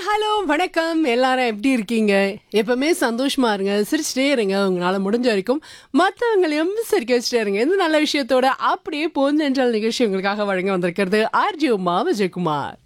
hello வணக்கம் எல்லாரும் எப்படி இருக்கீங்க எப்பவுமே சந்தோஷமா இருங்க சிரிச்சிட்டே இருங்க உங்களால முடிஞ்ச வரைக்கும் மற்றவங்களையும் சிரிக்க வச்சுட்டே இருங்க இந்த நல்ல விஷயத்தோட அப்படியே போந்தென்றால் நிகழ்ச்சி உங்களுக்காக வழங்க வந்திருக்கிறது ஆர்ஜி உமா விஜயகுமார்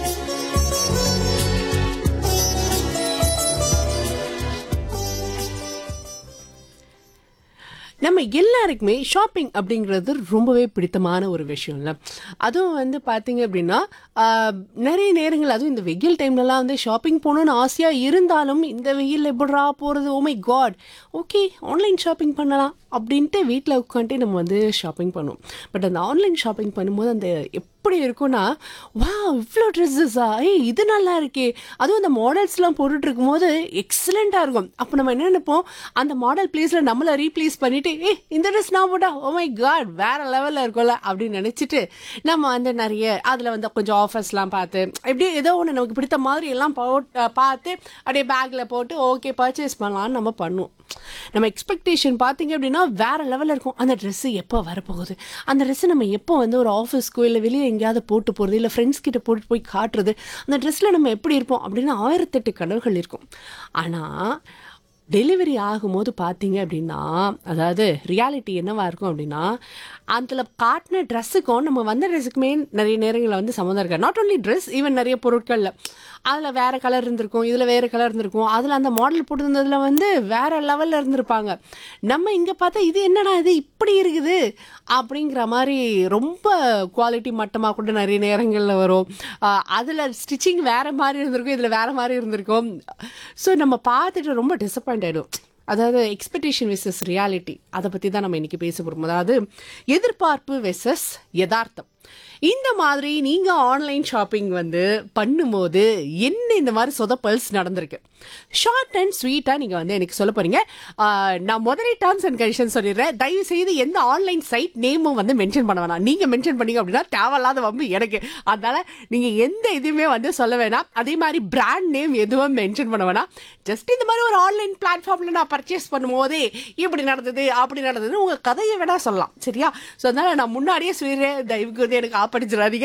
நம்ம எல்லாருக்குமே ஷாப்பிங் அப்படிங்கிறது ரொம்பவே பிடித்தமான ஒரு விஷயம்ல அதுவும் வந்து பார்த்தீங்க அப்படின்னா ஆஹ், நிறைய நேரங்கள் அதுவும் இந்த வெயில் டைம்லலாம் வந்து ஷாப்பிங் போகணுன்னு ஆசையாக இருந்தாலும் இந்த வெயில் எப்படிரா போகிறது ஓமை காட் ஓகே ஆன்லைன் ஷாப்பிங் பண்ணலாம் அப்படின்ட்டு வீட்டில் உட்காந்துட்டு நம்ம வந்து ஷாப்பிங் பண்ணுவோம் பட் அந்த ஆன்லைன் ஷாப்பிங் பண்ணும்போது அந்த எப்படி இருக்கும்னா வா இவ்வளோ ட்ரெஸ்ஸஸா ஏய் இது நல்லா இருக்கே அதுவும் அந்த மாடல்ஸ்லாம் போட்டுட்டு இருக்கும்போது எக்ஸலண்ட்டாக இருக்கும் அப்போ நம்ம என்ன நினைப்போம் அந்த மாடல் பிளேஸில் நம்மளை ரீப்ளேஸ் பண்ணிட்டு ஏய் இந்த ட்ரெஸ் நான் போட்டா ஓ மை காட் வேற லெவலில் இருக்கும்ல அப்படின்னு நினச்சிட்டு நம்ம வந்து நிறைய அதில் வந்து கொஞ்சம் ஆஃபர்ஸ்லாம் பார்த்து எப்படி ஏதோ ஒன்று நமக்கு பிடித்த மாதிரி எல்லாம் போட்டு பார்த்து அப்படியே பேக்கில் போட்டு ஓகே பர்ச்சேஸ் பண்ணலாம்னு நம்ம பண்ணுவோம் நம்ம எக்ஸ்பெக்டேஷன் பார்த்தீங்க அப்படின்னா வேற லெவலில் இருக்கும் அந்த ட்ரெஸ்ஸு எப்போ வரப்போகுது அந்த ட்ரெஸ்ஸு நம்ம எப்போ வந்து ஒரு ஆஃபீஸ்க்கோ இல்லை வெளியே எங்கேயாவது போட்டு போகிறது இல்லை ஃப்ரெண்ட்ஸ் கிட்ட போட்டு போய் காட்டுறது அந்த ட்ரெஸ்ஸில் நம்ம எப்படி இருப்போம் அப்படின்னு ஆயிரத்தெட்டு கனவுகள் இருக்கும் ஆனால் டெலிவரி ஆகும்போது பார்த்தீங்க அப்படின்னா அதாவது ரியாலிட்டி என்னவா இருக்கும் அப்படின்னா அதில் காட்டின ட்ரெஸ்ஸுக்கும் நம்ம வந்த ட்ரெஸ்ஸுக்குமே நிறைய நேரங்களில் வந்து சம்மந்தம் இருக்காது நாட் only ட்ரெஸ் ஈவன் நிறைய பொருட்களில் அதில் வேறு கலர் இருந்திருக்கும் இதில் வேறு கலர் இருந்திருக்கும் அதில் அந்த மாடல் போட்டிருந்ததுல வந்து வேறு லெவலில் இருந்திருப்பாங்க நம்ம இங்கே பார்த்தா இது என்னடா இது இப்படி இருக்குது அப்படிங்கிற மாதிரி ரொம்ப குவாலிட்டி மட்டமாக கூட நிறைய நேரங்களில் வரும் அதில் ஸ்டிச்சிங் வேறு மாதிரி இருந்திருக்கும் இதில் வேறு மாதிரி இருந்திருக்கும் ஸோ நம்ம பார்த்துட்டு ரொம்ப டிசப்பாயிண்ட் ஆகிடும் அதாவது எக்ஸ்பெக்டேஷன் வெர்சஸ் ரியாலிட்டி அதை பற்றி தான் நம்ம இன்னைக்கு பேச போகிறோம் அதாவது எதிர்பார்ப்பு வெர்சஸ் யதார்த்தம் இந்த மாதிரி நீங்கள் ஆன்லைன் ஷாப்பிங் வந்து பண்ணும்போது என்ன இந்த மாதிரி சொதப்பல்ஸ் நடந்திருக்கு ஷார்ட் அண்ட் ஸ்வீட்டாக நீங்கள் வந்து எனக்கு சொல்ல போகிறீங்க நான் முதலே டேர்ம்ஸ் அண்ட் கண்டிஷன் சொல்லிடுறேன் தயவு செய்து எந்த ஆன்லைன் சைட் நேமும் வந்து மென்ஷன் பண்ண வேணாம் நீங்கள் மென்ஷன் பண்ணீங்க அப்படின்னா தேவையில்லாத வம்பு எனக்கு அதனால நீங்கள் எந்த இதுவுமே வந்து சொல்ல வேணாம் அதே மாதிரி பிராண்ட் நேம் எதுவும் மென்ஷன் பண்ண வேணாம் ஜஸ்ட் இந்த மாதிரி ஒரு ஆன்லைன் பிளாட்ஃபார்மில் நான் பர்ச்சேஸ் பண்ணும்போதே இப்படி நடந்தது அப்படி நடந்ததுன்னு உங்கள் கதையை வேணா சொல்லலாம் சரியா ஸோ அதனால நான் முன்னாடியே சொல்லிடுறேன் தயவுக்கு வந்து எனக்கு ஆப்படிச்சிடாதீங்க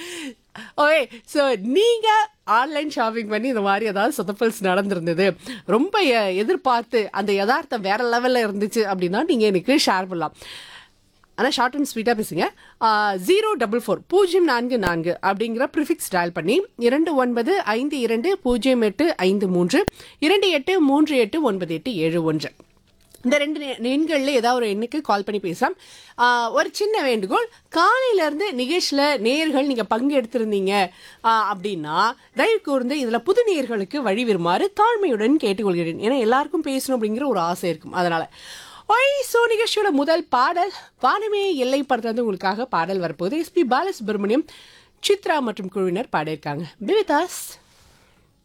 ஓகே ஸோ நீங்கள் ஆன்லைன் ஷாப்பிங் பண்ணி இந்த மாதிரி ஏதாவது சொதப்பல்ஸ் நடந்திருந்தது ரொம்ப எ- எதிர்பார்த்து அந்த யதார்த்தம் வேற லெவலில் இருந்துச்சு அப்படின்னா நீங்கள் எனக்கு ஷேர் பண்ணலாம் ஆனால் ஷார்ட் அண்ட் ஸ்வீட்டாக பேசுங்க ஜீரோ டபுள் ஃபோர் பூஜ்ஜியம் நான்கு நான்கு அப்படிங்கிற ப்ரிஃபிக்ஸ் டயல் பண்ணி இரண்டு ஒன்பது ஐந்து இரண்டு பூஜ்ஜியம் எட்டு ஐந்து மூன்று இரண்டு எட்டு மூன்று எட்டு ஒன்பது எட்டு ஏழு ஒன்று இந்த ரெண்டு நெ- எண்களில் ஏதாவது ஒரு எண்ணுக்கு கால் பண்ணி பேசலாம் ஆஹ் ஒரு சின்ன வேண்டுகோள் காலையிலேருந்து நிகழ்ச்சியில் நேர்கள் நீங்கள் பங்கெடுத்திருந்தீங்க ஆஹ் அப்படின்னா தயவு கூர்ந்து இதில் புது நேர்களுக்கு வழி வருமாறு தாழ்மையுடன் கேட்டுக்கொள்கிறேன் ஏன்னா எல்லாருக்கும் பேசணும் அப்படிங்கிற ஒரு ஆசை இருக்கும் அதனால் ஒய் சோ நிகழ்ச்சியோட முதல் பாடல் வானமே எல்லை படத்துல உங்களுக்காக பாடல் வரப்போகுது எஸ்பி பாலசுப்ரமணியம் சித்ரா மற்றும் குழுவினர் பாடியிருக்காங்க பிவிதாஸ்